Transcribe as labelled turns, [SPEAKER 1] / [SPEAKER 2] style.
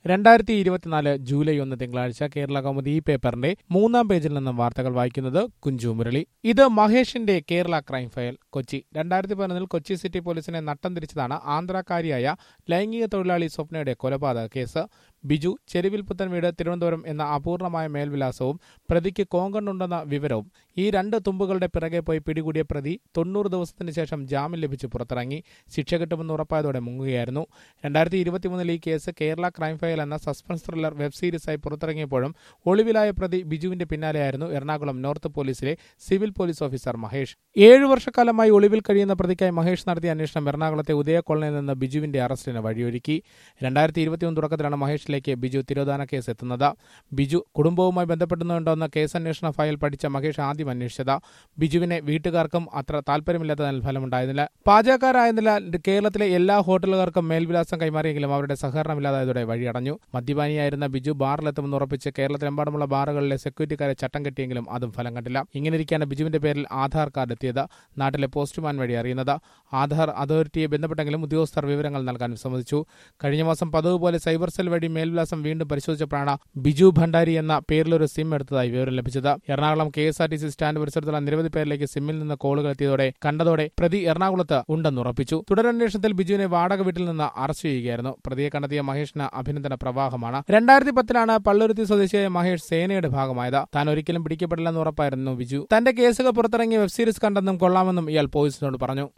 [SPEAKER 1] രണ്ടായിരത്തി ഇരുപത്തിനാല് ജൂലൈ ഒന്ന് തിങ്കളാഴ്ച കേരള കൗമുദി ഈ പേപ്പറിന്റെ മൂന്നാം പേജിൽ നിന്നും വാർത്തകൾ വായിക്കുന്നത് കുഞ്ചു മുരളി ഇത് മഹേഷിന്റെ കേരള ക്രൈം ഫയൽ കൊച്ചി രണ്ടായിരത്തി പതിനൊന്നിൽ കൊച്ചി സിറ്റി പോലീസിനെ നട്ടം തിരിച്ചതാണ് ആന്ധ്രാക്കാരിയായ ലൈംഗിക തൊഴിലാളി സ്വപ്നയുടെ കൊലപാതക കേസ് ബിജു ചെരുവിൽ പുത്തൻ വീട് തിരുവനന്തപുരം എന്ന അപൂർണമായ മേൽവിലാസവും പ്രതിക്ക് കോങ്കണ്ണുണ്ടെന്ന വിവരവും ഈ രണ്ട് തുമ്പുകളുടെ പിറകെ പോയി പിടികൂടിയ പ്രതി തൊണ്ണൂറ് ദിവസത്തിന് ശേഷം ജാമ്യം ലഭിച്ച് പുറത്തിറങ്ങി ശിക്ഷ കിട്ടുമെന്ന് ഉറപ്പായതോടെ മുങ്ങുകയായിരുന്നു രണ്ടായിരത്തി ഇരുപത്തിമൂന്നിൽ ഈ കേസ് കേരള ക്രൈം ഫയൽ എന്ന സസ്പെൻസ് ത്രില്ലർ വെബ് സീരീസായി പുറത്തിറങ്ങിയപ്പോഴും ഒളിവിലായ പ്രതി ബിജുവിന്റെ പിന്നാലെയായിരുന്നു എറണാകുളം നോർത്ത് പോലീസിലെ സിവിൽ പോലീസ് ഓഫീസർ മഹേഷ് ഏഴു വർഷക്കാലമായി ഒളിവിൽ കഴിയുന്ന പ്രതിക്കായി മഹേഷ് നടത്തിയ അന്വേഷണം എറണാകുളത്തെ ഉദയ കോളനിയിൽ നിന്ന് ബിജുവിന്റെ അറസ്റ്റിന് വഴിയൊരുക്കി രണ്ടായിരത്തി ഇരുപത്തിയൊന്ന് തുടക്കത്തിലാണ് മഹേഷിലേക്ക് ബിജു തിരോധാന കേസ് എത്തുന്നത് ബിജു കുടുംബവുമായി ബന്ധപ്പെടുന്നുണ്ടോയെന്ന കേസന്വേഷണ ഫയൽ പഠിച്ച മഹേഷ് ആദ്യം അന്വേഷിച്ചത് ബിജുവിനെ വീട്ടുകാർക്കും അത്ര താല്പര്യമില്ലാത്തതിനാൽ ഫലമുണ്ടായിരുന്നില്ല പാചകക്കാരായതിനാൽ കേരളത്തിലെ എല്ലാ ഹോട്ടലുകാർക്കും മേൽവിലാസം കൈമാറിയെങ്കിലും അവരുടെ സഹകരണമില്ലാതായതോടെ വഴിയടഞ്ഞു മദ്യപാനിയായിരുന്ന ബിജു ബാറിലെത്തുമെന്ന് ഉറപ്പിച്ച് കേരളത്തിലെമ്പാടുമുള്ള ബാറുകളിലെ സെക്യൂരിറ്റിക്കാരെ ചട്ടം കെട്ടിയെങ്കിലും അതും ഫലം കണ്ടില്ല ഇങ്ങനെയിരിക്കാണ് ബിജുവിന്റെ പേരിൽ ആധാർ കാർഡ് എത്തിയത് നാട്ടിലെ പോസ്റ്റ്മാൻ വഴി അറിയുന്നത് ആധാർ അതോറിറ്റിയെ ബന്ധപ്പെട്ടെങ്കിലും ഉദ്യോഗസ്ഥർ വിവരങ്ങൾ നൽകാൻ വിസമ്മതിച്ചു കഴിഞ്ഞ മാസം പതിവ് പോലെ സൈബർ സെൽ വഴി മേൽവിലാസം വീണ്ടും പരിശോധിച്ചപ്പോഴാണ് ബിജു ഭണ്ഡാരി എന്ന പേരിലൊരു സിം എടുത്തതായി വിവരം ലഭിച്ചത് Ernakulam K S R T C stand പരിസരത്തുള്ള നിരവധി പേരിലേക്ക് സിമ്മിൽ നിന്ന് കോളുകൾ എത്തിയതോടെ കണ്ടതോടെ പ്രതി എറണാകുളത്ത് ഉണ്ടെന്നുറപ്പിച്ചു തുടരന്വേഷണത്തിൽ ബിജുവിനെ വാടക വീട്ടിൽ നിന്ന് അറസ്റ്റ് ചെയ്യുകയായിരുന്നു പ്രതിയെ കണ്ടെത്തിയ മഹേഷിന് അഭിനന്ദന പ്രവാഹമാണ് രണ്ടായിരത്തി പത്തിലാണ് പള്ളുരുത്തി സ്വദേശിയായ മഹേഷ് സേനയുടെ ഭാഗമായത് താൻ ഒരിക്കലും പിടിക്കപ്പെടില്ലെന്ന് ഉറപ്പായിരുന്നു ബിജു തന്റെ കേസുകൾ പുറത്തിറങ്ങിയ വെബ് സീരീസ് കണ്ടെന്നും കൊള്ളാമെന്നും ഇയാൾ പോലീസിനോട് പറഞ്ഞു